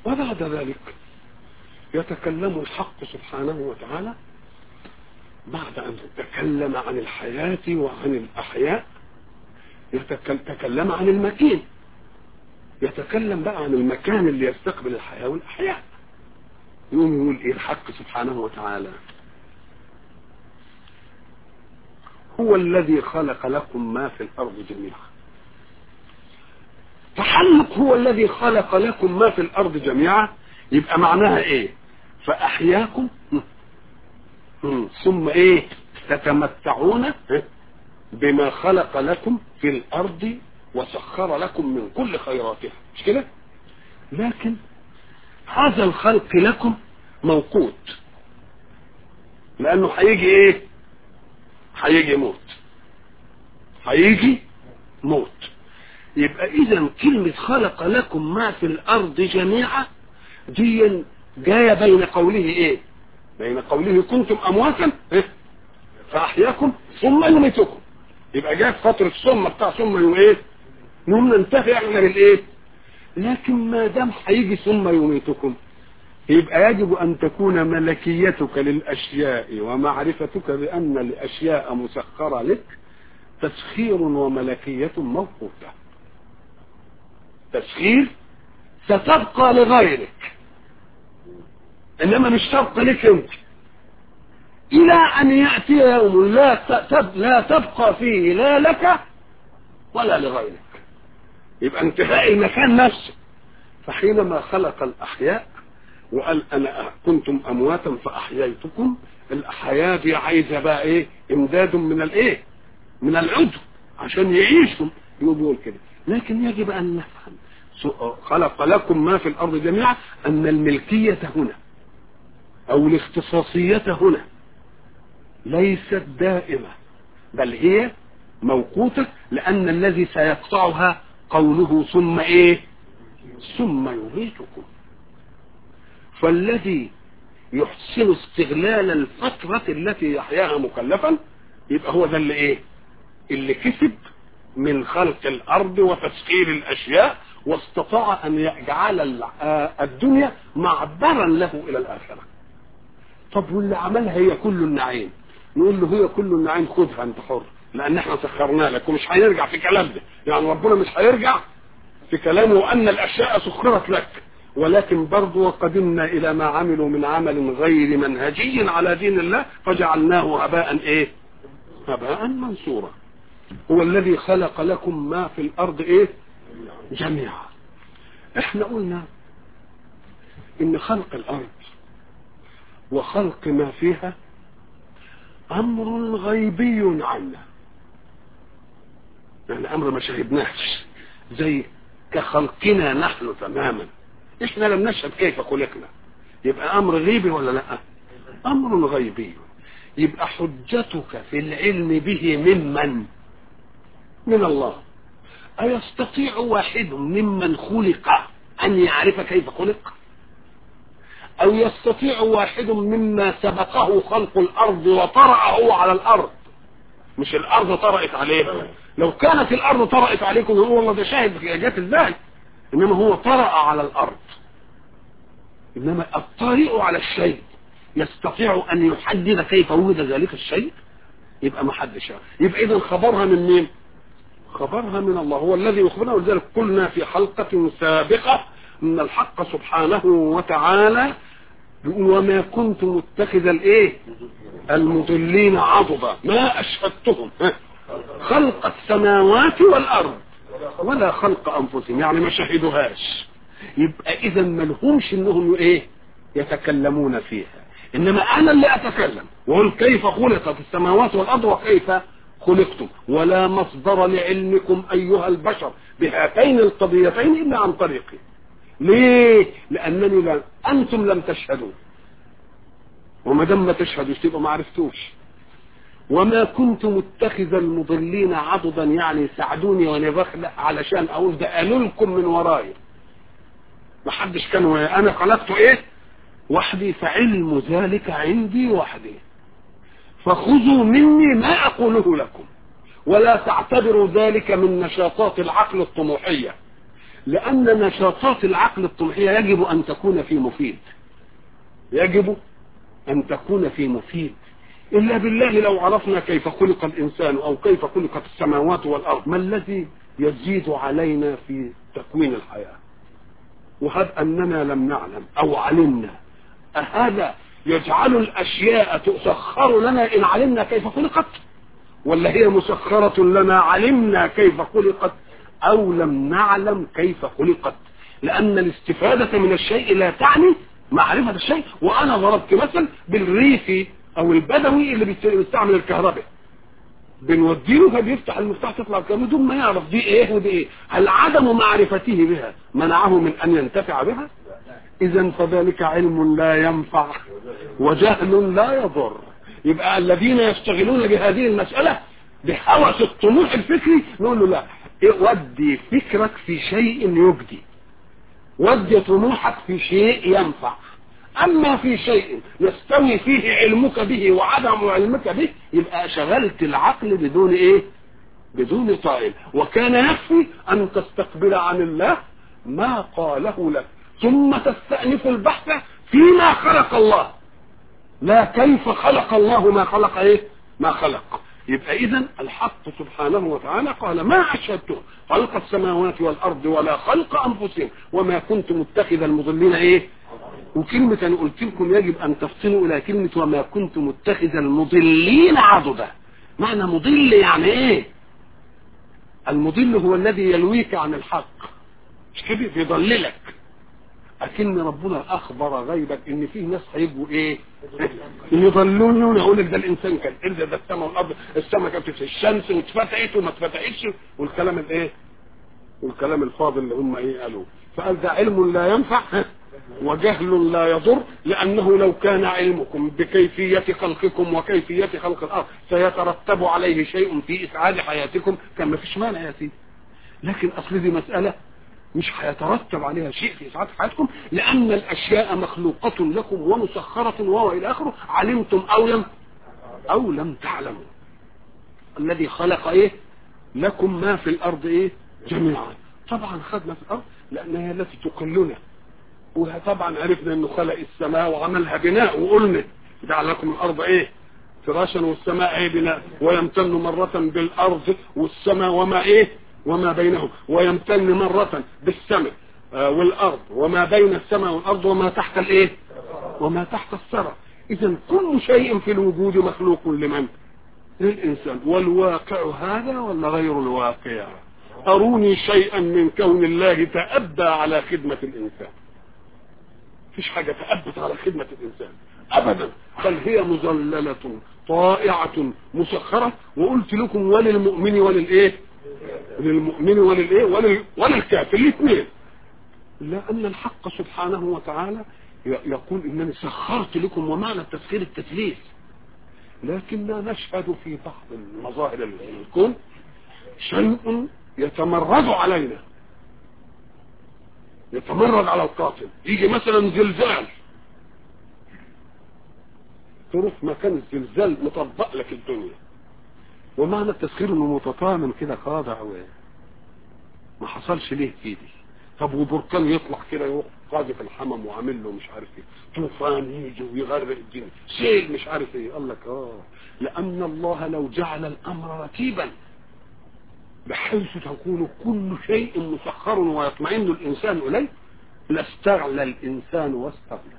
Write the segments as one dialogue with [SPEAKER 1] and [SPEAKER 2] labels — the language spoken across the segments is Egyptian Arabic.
[SPEAKER 1] وبعد ذلك يتكلم الحق سبحانه وتعالى بعد أن تكلم عن الحياة وعن الأحياء يتكلم عن المكين يتكلم بقى عن المكان اللي يستقبل الحياة والأحياء يقوم يقول إيه الحق سبحانه وتعالى هو الذي خلق لكم ما في الأرض جميعا تحلق هو الذي خلق لكم ما في الأرض جميعا يبقى معناها إيه فأحياكم ثم إيه تتمتعون بما خلق لكم في الأرض وسخر لكم من كل خيراتها مش كده لكن هذا الخلق لكم موقوت لأنه هيجي إيه هيجي موت هيجي موت يبقى اذا كلمة خلق لكم ما في الارض جميعا دي جاية بين قوله ايه بين قوله كنتم امواتا إيه؟ فاحياكم ثم يميتكم يبقى جاء في فترة ثم بتاع ثم يوم ايه نقوم ننتهي احنا بالايه لكن ما دام هيجي ثم يميتكم يبقى يجب أن تكون ملكيتك للأشياء ومعرفتك بأن الأشياء مسخرة لك تسخير وملكية موقوتة تسخير ستبقى لغيرك إنما مش تبقى لك أنت إلى أن يأتي يوم لا تب لا تبقى فيه لا لك ولا لغيرك يبقى انتهاء المكان نفسه فحينما خلق الأحياء وقال انا كنتم امواتا فاحييتكم الحياه دي عايزه بقى ايه امداد من الايه من العدو عشان يعيشوا يقول كده لكن يجب ان نفهم خلق لكم ما في الارض جميعا ان الملكيه هنا او الاختصاصيه هنا ليست دائمه بل هي موقوته لان الذي سيقطعها قوله ثم ايه ثم يميتكم فالذي يحسن استغلال الفترة التي يحياها مكلفا يبقى هو ده اللي ايه اللي كسب من خلق الارض وتسخير الاشياء واستطاع ان يجعل الدنيا معبرا له الى الاخرة طب واللي عملها هي كل النعيم نقول له هي كل النعيم خدها انت حر لان احنا سخرنا لك ومش هيرجع في كلام ده يعني ربنا مش هيرجع في كلامه ان الاشياء سخرت لك ولكن برضو وقدمنا الى ما عملوا من عمل غير منهجي على دين الله فجعلناه هباء ايه هباء منصورا هو الذي خلق لكم ما في الارض ايه جميعا احنا قلنا ان خلق الارض وخلق ما فيها امر غيبي عنا يعني امر ما شهدناش زي كخلقنا نحن تماما احنا لم نشهد كيف خلقنا يبقى امر غيبي ولا لا امر غيبي يبقى حجتك في العلم به ممن من الله أيستطيع واحد ممن خلق أن يعرف كيف خلق أو يستطيع واحد مما سبقه خلق الأرض وطرأه على الأرض مش الأرض طرأت عليه لو كانت الأرض طرأت عليكم هو والله ده شاهد جات ازاي إنما هو طرأ على الأرض إنما الطارئ على الشيء يستطيع أن يحدد كيف وجد ذلك الشيء يبقى ما حدش يبقى إذا خبرها من مين خبرها من الله هو الذي يخبرنا ولذلك قلنا في حلقة سابقة ان الحق سبحانه وتعالى يقول وما كنت متخذ الايه المضلين عضدا ما اشهدتهم خلق السماوات والارض ولا خلق انفسهم يعني ما شهدوهاش يبقى اذا ما لهمش انهم ايه يتكلمون فيها انما انا اللي اتكلم واقول كيف خلقت السماوات والارض وكيف خلقتم ولا مصدر لعلمكم ايها البشر بهاتين القضيتين الا عن طريقي ليه لانني لا انتم لم تشهدوا وما دام ما تشهدوا تبقى ما عرفتوش وما كنت متخذ المضلين عضدا يعني ساعدوني وانا بخلق علشان اقول ده قالوا لكم من وراي ما حدش كان ويا انا خلقته ايه وحدي فعلم ذلك عندي وحدي فخذوا مني ما اقوله لكم ولا تعتبروا ذلك من نشاطات العقل الطموحيه لأن نشاطات العقل الطموحية يجب أن تكون في مفيد يجب أن تكون في مفيد إلا بالله لو عرفنا كيف خلق الإنسان أو كيف خلقت السماوات والأرض ما الذي يزيد علينا في تكوين الحياة وهب أننا لم نعلم أو علمنا أهذا يجعل الأشياء تسخر لنا إن علمنا كيف خلقت ولا هي مسخرة لنا علمنا كيف خلقت أو لم نعلم كيف خلقت لأن الاستفادة من الشيء لا تعني معرفة الشيء وأنا ضربت مثل بالريفي أو البدوي اللي بيستعمل الكهرباء بنوديله فبيفتح المفتاح تطلع الكهرباء بدون ما يعرف دي ايه ودي ايه هل عدم معرفته بها منعه من ان ينتفع بها اذا فذلك علم لا ينفع وجهل لا يضر يبقى الذين يشتغلون بهذه المسألة بهوس الطموح الفكري نقول له لا إيه ودي فكرك في شيء يجدي ودي طموحك في شيء ينفع اما في شيء يستوي فيه علمك به وعدم علمك به يبقى شغلت العقل بدون ايه بدون طائل وكان يكفي ان تستقبل عن الله ما قاله لك ثم تستأنف البحث فيما خلق الله لا كيف خلق الله ما خلق ايه ما خلق يبقى اذا الحق سبحانه وتعالى قال ما اشهدتم خلق السماوات والارض ولا خلق انفسهم وما كنت متخذ المضلين ايه وكلمة أنا قلت لكم يجب أن تفصلوا إلى كلمة وما كنت متخذ المضلين عضدا معنى مضل يعني إيه المضل هو الذي يلويك عن الحق مش كده بيضللك أكن ربنا أخبر غيبك إن في ناس هيبقوا إيه يضلون يقول لك ده الإنسان كان إيه ده السماء والأرض السماء كانت في الشمس واتفتحت وما اتفتحتش والكلام الإيه والكلام الفاضل اللي هم إيه قالوه فقال ده علم لا ينفع وجهل لا يضر لأنه لو كان علمكم بكيفية خلقكم وكيفية خلق الأرض سيترتب عليه شيء في إسعاد حياتكم كان ما فيش مانع يا سيدي لكن أصل دي مسألة مش هيترتب عليها شيء في إسعاد حياتكم لأن الأشياء مخلوقة لكم ومسخرة وهو إلى آخره علمتم أو لم أو لم تعلموا الذي خلق إيه لكم ما في الأرض إيه جميعا طبعا خدنا في الأرض لأنها التي تقلنا وطبعا عرفنا انه خلق السماء وعملها بناء وقلنا جعل لكم الارض ايه فراشا والسماء ايه بناء ويمتن مرة بالارض والسماء وما ايه وما بينهم ويمتن مرة بالسماء آه والارض وما بين السماء والارض وما تحت الايه وما تحت الثرى اذا كل شيء في الوجود مخلوق لمن للانسان والواقع هذا ولا غير الواقع اروني شيئا من كون الله تأبى على خدمة الانسان فيش حاجة تأبت على خدمة الإنسان أبدا بل هي مذللة طائعة مسخرة وقلت لكم وللمؤمن وللإيه للمؤمن وللإيه ولل... وللكافر الاثنين لأن الحق سبحانه وتعالى يقول إنني سخرت لكم ومعنى التسخير التثليث لكننا نشهد في بعض المظاهر الكون شيء يتمرد علينا يتمرد على القاتل يجي مثلا زلزال تروح مكان الزلزال مطبق لك الدنيا ومعنى التسخير انه متطامن كده خاضع ما حصلش ليه كده طب وبركان يطلع كده يروح قاذف الحمم وعامل له مش عارف ايه طوفان يجي ويغرق الدنيا سيل مش عارف ايه قال لك اه لان الله لو جعل الامر رتيبا بحيث تكون كل شيء مسخر ويطمئن الإنسان إليه لاستغلى الإنسان واستغنى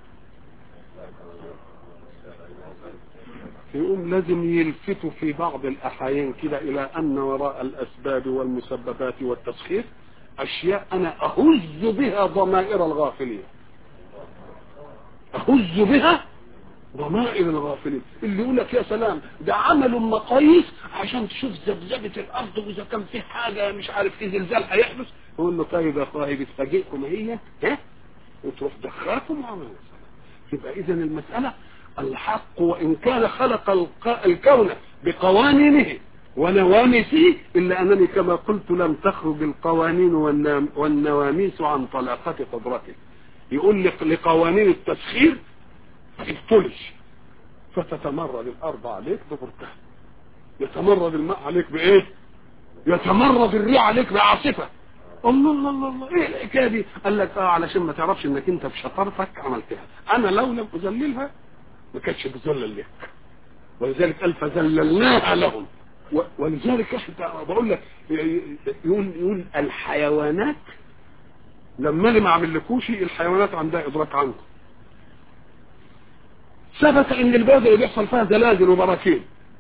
[SPEAKER 1] يقوم لازم يلفتوا في بعض الأحايين كده إلى أن وراء الأسباب والمسببات والتسخير أشياء أنا أهز بها ضمائر الغافلين أهز بها ضمائر الغافلين اللي يقول لك يا سلام ده عملوا مقاييس عشان تشوف ذبذبه الارض واذا كان في حاجه مش عارف ايه زلزال هيحدث يقول له طيب يا اخويا بتفاجئكم هي ها وتروح دخلكم وعمل يبقى اذا المساله الحق وان كان خلق الكون بقوانينه ونواميسه الا انني كما قلت لم تخرج القوانين والنواميس عن طلاقه قدرته يقول لك لقوانين التسخير تبطلش فتتمرد الارض عليك ببركان يتمرد الماء عليك بايه يتمرد الريح عليك بعاصفه الله الله الله الله ايه الحكايه دي قال لك اه علشان ما تعرفش انك انت بشطارتك عملتها انا لو لم اذللها ما كانتش بذلل لك ولذلك قال فذللناها لهم و- ولذلك يا اخي بقول لك يقول يقول الحيوانات لما انا ما اعملكوش الحيوانات عندها ادراك عنكم ثبت ان البلد اللي بيحصل فيها زلازل وبراكين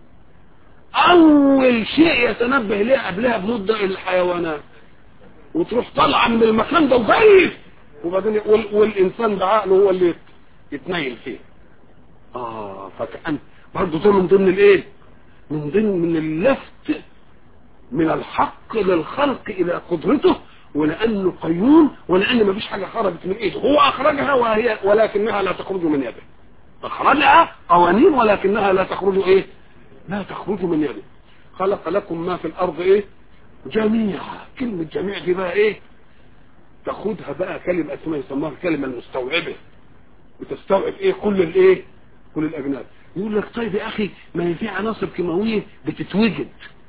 [SPEAKER 1] اول شيء يتنبه ليه قبلها بمده الحيوانات وتروح طالعه من المكان ده وجاي وبعدين وال- والانسان بعقله هو اللي يت- يتنيل فيه اه فكأن برضه ده من ضمن الايه من ضمن من اللفت من الحق للخلق الى قدرته ولانه قيوم ولان ما فيش حاجه خرجت من ايده هو اخرجها وهي ولكنها لا تخرج من يده اخرجها قوانين ولكنها لا تخرج ايه لا تخرج من يده خلق لكم ما في الارض ايه جميعا كلمه جميع دي بقى ايه تاخدها بقى كلمه اسمها يسموها الكلمه المستوعبه بتستوعب ايه كل الايه كل الاجناس يقول لك طيب يا اخي ما هي في عناصر كيماويه بتتوجد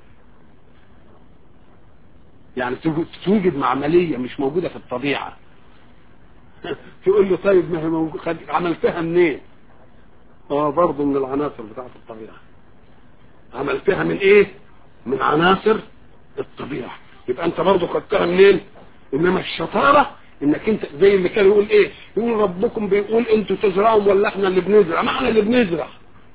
[SPEAKER 1] يعني تتوجد معمليه مش موجوده في الطبيعه تقول له طيب ما هي موجود خد- عملتها منين اه برضه من العناصر بتاعت الطبيعه عملتها من ايه من عناصر الطبيعه يبقى انت برضه خدتها منين انما الشطاره انك انت زي اللي كان يقول ايه يقول ربكم بيقول انتوا تزرعوا ولا احنا اللي بنزرع ما احنا اللي بنزرع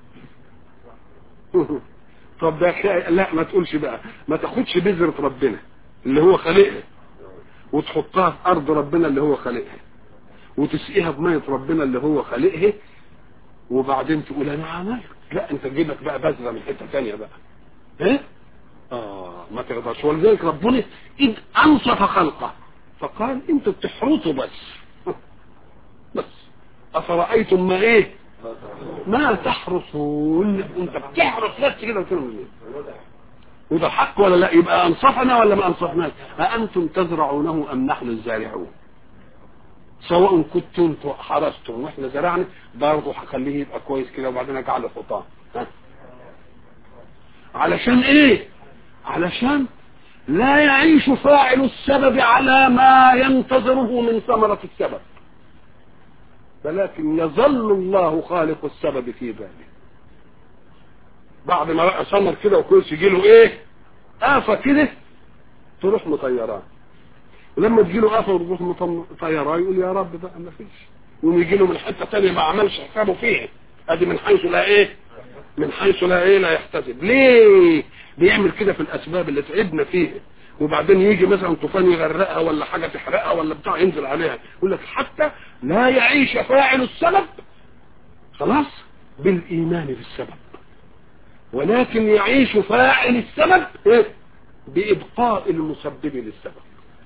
[SPEAKER 1] طب ده خ- لا ما تقولش بقى ما تاخدش بذرة ربنا اللي هو خالقها وتحطها في ارض ربنا اللي هو خالقها وتسقيها بمية ربنا اللي هو خالقها وبعدين تقول انا عملت لا انت تجيبك بقى بذرة من حتة تانية بقى ايه اه ما تقدرش ولذلك ربنا اذ انصف خلقه فقال انتوا بتحرطوا بس بس افرايتم ما ايه ما تحرصون انت بتحرص بس كده وكده من وده حق ولا لا يبقى انصفنا ولا ما انصفناش أأنتم تزرعونه ام نحن الزارعون سواء كنتم حرستم واحنا زرعنا برضه هخليه يبقى كويس كده وبعدين اجعله حطام ها علشان ايه علشان لا يعيش فاعل السبب على ما ينتظره من ثمرة السبب ولكن يظل الله خالق السبب في باله بعد ما بقى ثمر كده وكويس يجي له ايه آفة كده تروح مطيراه ولما تجي له آفة وتروح مطيراه يقول يا رب بقى ما فيش يقوم يجي له من حتة تانية ما عملش حسابه فيها ادي من حيث لا ايه من حيث لا ايه لا يحتسب ليه بيعمل كده في الاسباب اللي تعبنا فيها وبعدين يجي مثلا طوفان يغرقها ولا حاجه تحرقها ولا بتاع ينزل عليها يقول لك حتى لا يعيش فاعل السبب خلاص بالايمان بالسبب ولكن يعيش فاعل السبب إيه؟ بابقاء المسبب للسبب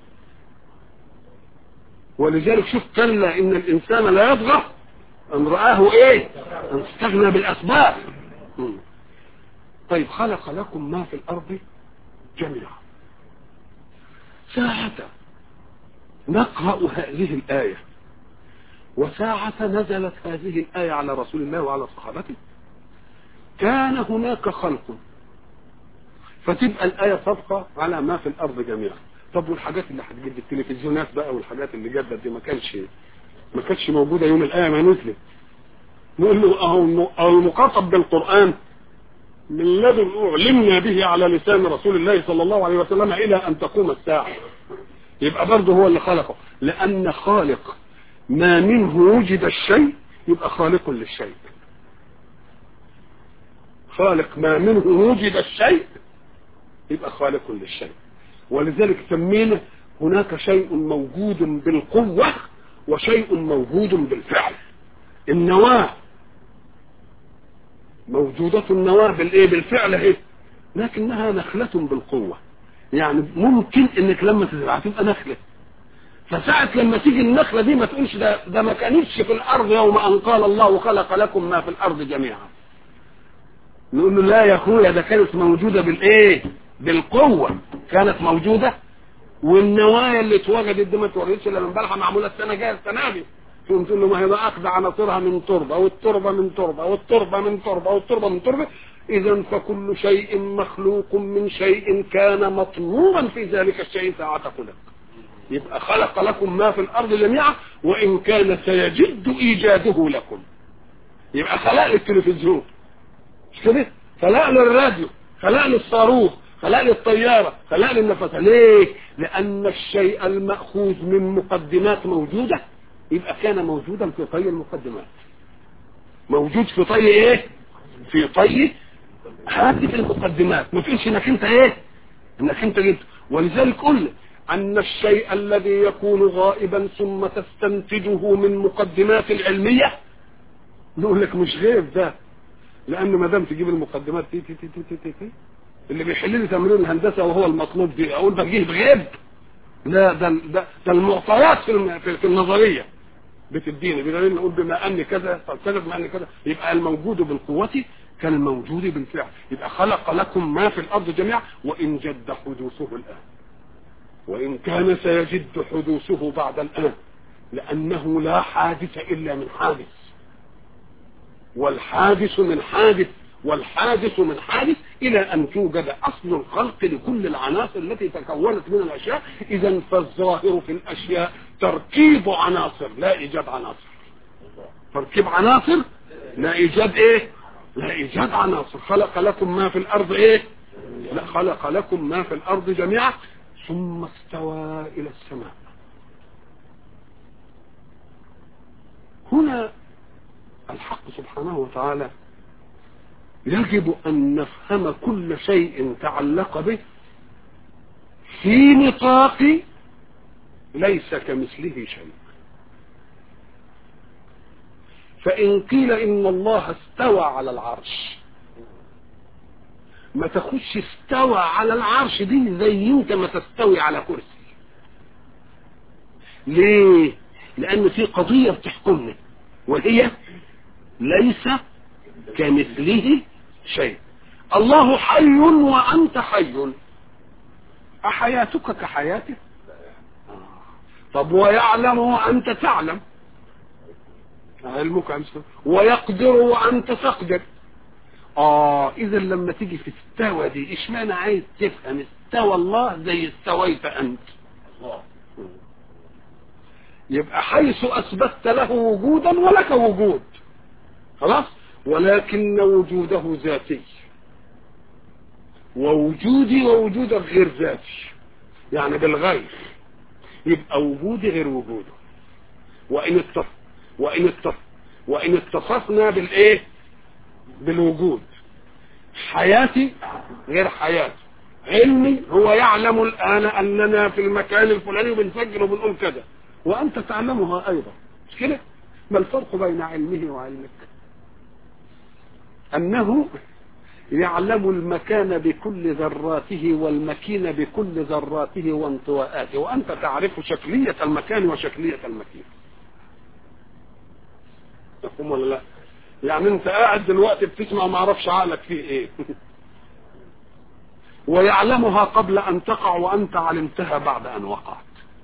[SPEAKER 1] ولذلك شوف كلا ان الانسان لا يطغى ان رآه ايه ان استغنى بالاسباب مم. طيب خلق لكم ما في الارض جميعا ساعة نقرأ هذه الآية وساعة نزلت هذه الآية على رسول الله وعلى صحابته كان هناك خلق فتبقى الآية صفقة على ما في الأرض جميعا طب والحاجات اللي هتجد التلفزيونات بقى والحاجات اللي جدت دي ما كانش ما كانتش موجودة يوم الآية ما نزلت نقول له أهو أهو المخاطب بالقرآن من لدن أعلمنا به على لسان رسول الله صلى الله عليه وسلم إلى أن تقوم الساعة يبقى برضه هو اللي خلقه لأن خالق ما منه وجد الشيء يبقى خالق للشيء خالق ما منه وجد الشيء يبقى خالق للشيء ولذلك سمينا هناك شيء موجود بالقوة وشيء موجود بالفعل النواة موجودة النواة بالايه بالفعل اهي لكنها نخلة بالقوة يعني ممكن انك لما تزرعها تبقى نخلة فساعة لما تيجي النخلة دي ما تقولش ده, ده ما كانتش في الارض يوم ان قال الله خلق لكم ما في الارض جميعا نقول له لا يا اخويا ده كانت موجودة بالايه بالقوة كانت موجودة والنوايا اللي اتوجدت دي ما اتوجدتش الا من بلحة معمولة السنة جاية السنة دي تقوم تقول له ما هي بقى اخذ عناصرها من تربة والتربة من تربة والتربة من تربة والتربة من تربة اذا فكل شيء مخلوق من شيء كان مطلوبا في ذلك الشيء ساعة خلق يبقى خلق لكم ما في الارض جميعا وان كان سيجد ايجاده لكم يبقى خلق لي التلفزيون مش كده خلق لي الراديو خلق لي الصاروخ خلق لي الطياره خلق لي النفس ليه لان الشيء الماخوذ من مقدمات موجوده يبقى كان موجودا في طي المقدمات موجود في طي ايه في طي هذه المقدمات ما فيش انك انت ايه انك انت جبت ولذلك قل ان الشيء الذي يكون غائبا ثم تستنتجه من مقدمات علمية نقول لك مش غيب ده لان ما دام تجيب المقدمات تي تي تي تي تي, تي, تي اللي بيحل لي تمرين الهندسه وهو المطلوب دي اقول بجيب غيب لا ده ده, ده المعطيات في, في, في النظريه بتديني بدليل نقول بما ان كذا كذا بما ان كذا يبقى الموجود بالقوه كان الموجود بالفعل يبقى خلق لكم ما في الارض جميعا وان جد حدوثه الان وان كان سيجد حدوثه بعد الان لانه لا حادث الا من حادث والحادث من حادث والحادث من حادث الى ان توجد اصل الخلق لكل العناصر التي تكونت من الاشياء اذا فالظاهر في الاشياء تركيب عناصر لا ايجاد عناصر تركيب عناصر لا ايجاد ايه لا ايجاد عناصر خلق لكم ما في الارض ايه لا خلق لكم ما في الارض جميعا ثم استوى الى السماء هنا الحق سبحانه وتعالى يجب ان نفهم كل شيء تعلق به في نطاق ليس كمثله شيء فإن قيل إن الله استوى على العرش ما تخش استوى على العرش دي زي انت ما تستوي على كرسي ليه لأن في قضية بتحكمنا وهي ليس كمثله شيء الله حي وأنت حي أحياتك كحياته طب ويعلم وأنت تعلم علمك عن ويقدر وأنت تقدر آه إذا لما تيجي في استوى دي إيش معنى عايز تفهم استوى الله زي استويت أنت الله يبقى حيث أثبتت له وجودا ولك وجود خلاص ولكن وجوده ذاتي ووجودي ووجودك غير ذاتي يعني بالغير يبقى وجودي غير وجوده وإن اتصف وإن اتصف وإن اتصفنا بالإيه بالوجود حياتي غير حياته علمي هو يعلم الآن أننا في المكان الفلاني وبنفجر وبنقول كذا وأنت تعلمها أيضا مش كده ما الفرق بين علمه وعلمك أنه يعلم المكان بكل ذراته والمكين بكل ذراته وانطواءاته وأنت تعرف شكلية المكان وشكلية المكين تقوم ولا لا يعني انت قاعد دلوقتي بتسمع ما اعرفش عقلك فيه ايه ويعلمها قبل ان تقع وانت علمتها بعد ان وقعت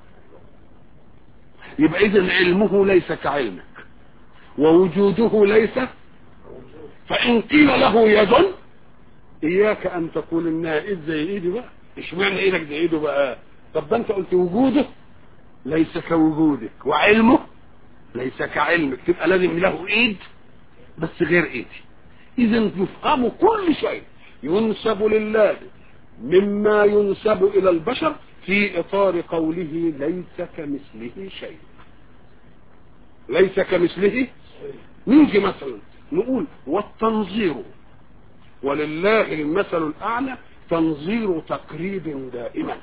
[SPEAKER 1] يبقى اذا علمه ليس كعلمك ووجوده ليس فان قيل له يد اياك ان تقول انها ايد زي ايدي بقى اشمعنى ايدك زي ايده بقى طب ده انت قلت وجوده ليس كوجودك وعلمه ليس كعلمك تبقى لازم له ايد بس غير ايدي اذا يفهم كل شيء ينسب لله مما ينسب الى البشر في اطار قوله ليس كمثله شيء ليس كمثله نيجي مثلا نقول والتنظير ولله المثل الاعلى تنظير تقريب دائما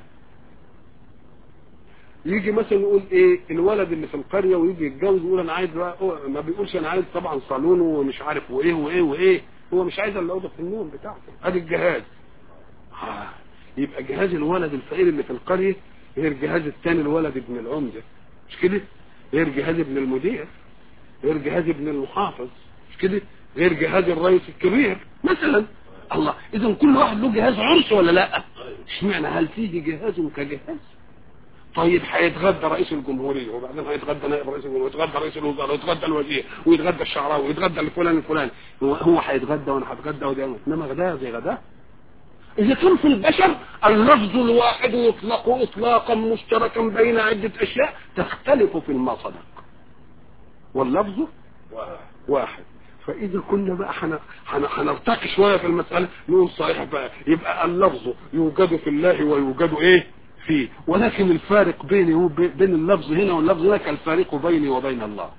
[SPEAKER 1] يجي مثلا يقول ايه الولد اللي في القريه ويجي يتجوز يقول انا عايز ما بيقولش انا عايز طبعا صالون ومش عارف وايه وايه وايه هو مش عايز الا اوضه النوم بتاعته ادي الجهاز آه. يبقى جهاز الولد الفقير اللي في القريه غير جهاز الثاني الولد ابن العمده مش كده غير جهاز ابن المدير غير جهاز ابن المحافظ مش كده غير جهاز الرئيس الكبير مثلا الله اذا كل واحد له جهاز عرس ولا لا اشمعنى هل فيه جهاز كجهاز طيب هيتغدى رئيس الجمهوريه وبعدين هيتغدى نائب رئيس الجمهوريه ويتغدى رئيس الوزراء ويتغدى الوزير ويتغدى الشعراوي ويتغدى الفلان الفلاني هو هو هيتغدى وانا هتغدى وده انما غداه زي غداه إذا كان في البشر اللفظ الواحد يطلق إطلاقا مشتركا بين عدة أشياء تختلف في المصدق واللفظ واحد فإذا كنا بقى هنرتقي شوية في المسألة نقول صحيح بقى يبقى اللفظ يوجد في الله ويوجد إيه فيه ولكن الفارق بيني وبين اللفظ هنا واللفظ هنا كالفارق بيني وبين الله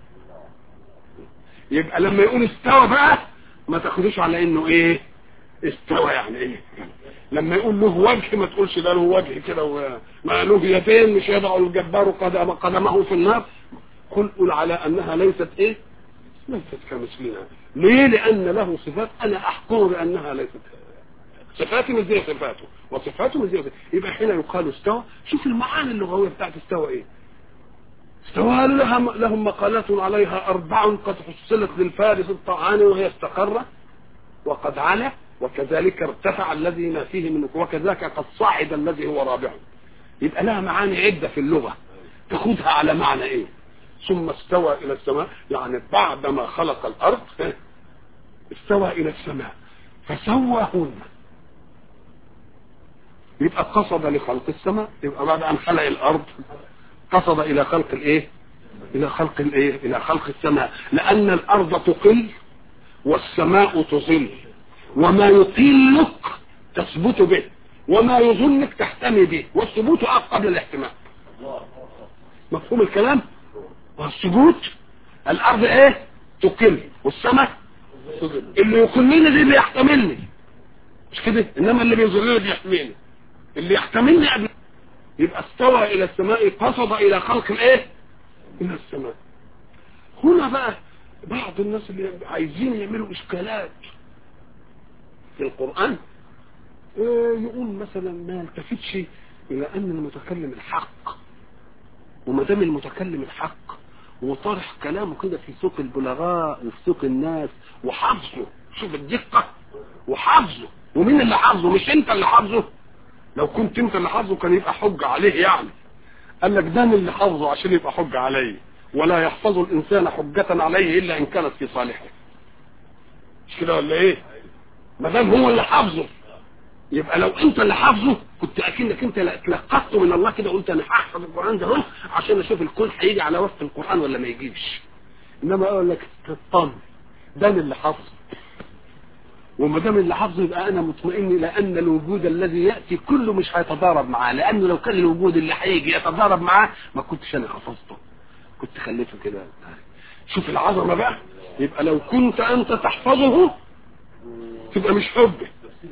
[SPEAKER 1] يبقى لما يقول استوى بقى ما تاخدوش على انه ايه استوى يعني ايه لما يقول له وجه ما تقولش ده له وجه كده وما له يدين مش يضع الجبار قدم قدمه في النار قل قل على انها ليست ايه ليست كمثلنا ليه لان له صفات انا احكم بانها ليست صفاتي مش زي صفاته وصفاته مش زي يبقى حين يقال استوى شوف المعاني اللغويه بتاعت استوى ايه استوى لهم, لهم مقالات عليها أربع قد حصلت للفارس الطعان وهي استقر وقد علا وكذلك ارتفع الذي ما فيه من وكذلك قد صعد الذي هو رابع يبقى لها معاني عدة في اللغة تاخدها على معنى ايه ثم استوى الى السماء يعني بعدما خلق الارض استوى الى السماء فسواهن يبقى قصد لخلق السماء يبقى بعد ان خلق الارض قصد الى خلق الايه الى خلق الايه الى خلق السماء لان الارض تقل والسماء تظل وما يقلك تثبت به وما يظنك تحتمي به والثبوت قبل الاحتمال مفهوم الكلام والثبوت الارض ايه تقل والسماء اللي يقلني دي اللي يحتملني مش كده انما اللي بيظلني بيحميني اللي يحتملني قبل يبقى استوى الى السماء قصد الى خلق الايه الى السماء هنا بقى بعض الناس اللي عايزين يعملوا اشكالات في القرآن يقول مثلا ما يلتفتش الى ان المتكلم الحق وما دام المتكلم الحق وطرح كلامه كده في سوق البلغاء وفي سوق الناس وحافظه شوف الدقة وحافظه ومين اللي حافظه مش انت اللي حافظه لو كنت انت اللي حافظه كان يبقى حجة عليه يعني قال لك ده اللي حافظه عشان يبقى حجة عليه ولا يحفظ الانسان حجة عليه الا ان كانت في صالحه مش كده ولا ايه ما دام هو اللي حافظه يبقى لو انت اللي حافظه كنت اكنك انت تلقطته من الله كده قلت انا هحفظ القران ده اهو عشان اشوف الكل هيجي على وفق القران ولا ما يجيش انما اقول لك تطمن ده اللي حافظه وما دام اللي حافظه يبقى انا مطمئن لان الوجود الذي ياتي كله مش هيتضارب معاه لانه لو كان الوجود اللي هيجي يتضارب معاه ما كنتش انا حفظته كنت خليته كده شوف العظمه بقى يبقى لو كنت انت تحفظه تبقى مش حجه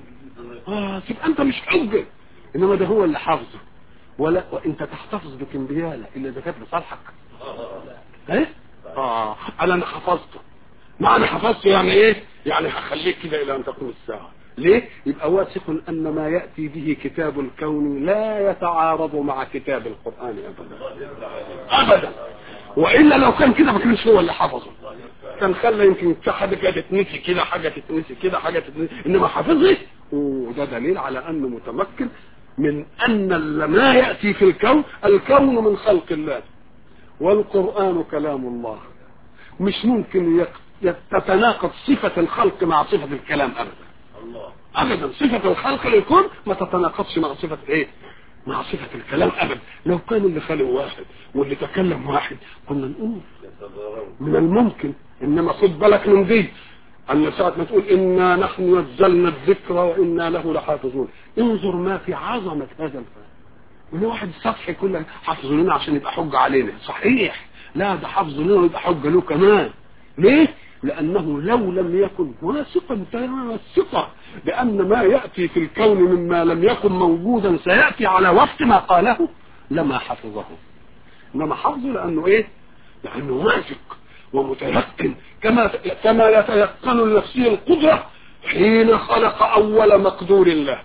[SPEAKER 1] اه تبقى انت مش حجه انما ده هو اللي حافظه ولا وانت تحتفظ بكمبياله الا اذا كانت لصالحك ايه اه انا انا حفظته معنى حفظته يعني ايه يعني هخليك كده الى ان تقوم الساعه ليه يبقى واثق ان ما ياتي به كتاب الكون لا يتعارض مع كتاب القران ابدا ابدا والا لو كان كده ما كانش هو اللي حفظه كان خلى يمكن حاجه كده تتنسي كده حاجه تتنسي كده حاجه تتنسي انما حافظه وده دليل على انه متمكن من ان ما ياتي في الكون الكون من خلق الله والقران كلام الله مش ممكن تتناقض صفه الخلق مع صفه الكلام ابدا ابدا صفه الخلق للكون ما تتناقضش مع صفه ايه مع صفة الكلام أبدا لو كان اللي خلق واحد واللي تكلم واحد كنا نقول من الممكن إنما خد بالك من دي أن ساعة ما تقول إنا نحن نزلنا الذكر وإنا له لحافظون انظر ما في عظمة هذا الفهم من واحد سطحي كله حافظ لنا عشان يبقى حجة علينا صحيح لا ده حافظ لنا ويبقى حجة له كمان ليه؟ لأنه لو لم يكن واثقا تمام الثقة بأن ما يأتي في الكون مما لم يكن موجودا سيأتي على وفق ما قاله لما حفظه إنما حفظه لأنه إيه؟ لأنه واثق ومتيقن كما كما يتيقن لنفسه القدرة حين خلق أول مقدور الله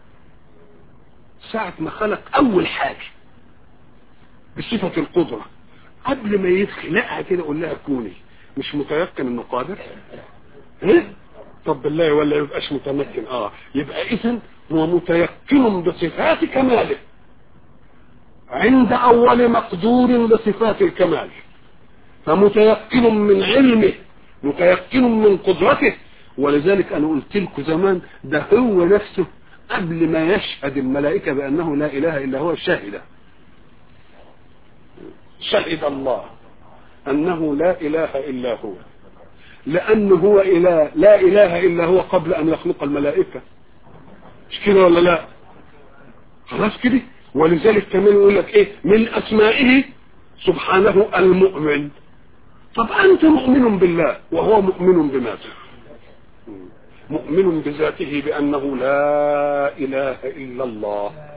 [SPEAKER 1] ساعة ما خلق أول حاجة بصفة القدرة قبل ما يخلقها كده يقول لها كوني مش متيقن انه قادر ايه طب بالله ولا يبقاش متمكن اه يبقى اذا هو متيقن بصفات كماله عند اول مقدور بصفات الكمال فمتيقن من علمه متيقن من قدرته ولذلك انا قلت لكم زمان ده هو نفسه قبل ما يشهد الملائكة بأنه لا إله إلا هو شهد شهد الله أنه لا إله إلا هو لأنه هو إله لا إله إلا هو قبل أن يخلق الملائكة مش كده ولا لا خلاص كده ولذلك كمان يقول لك ايه من اسمائه سبحانه المؤمن طب انت مؤمن بالله وهو مؤمن بذاته مؤمن بذاته بانه لا اله الا الله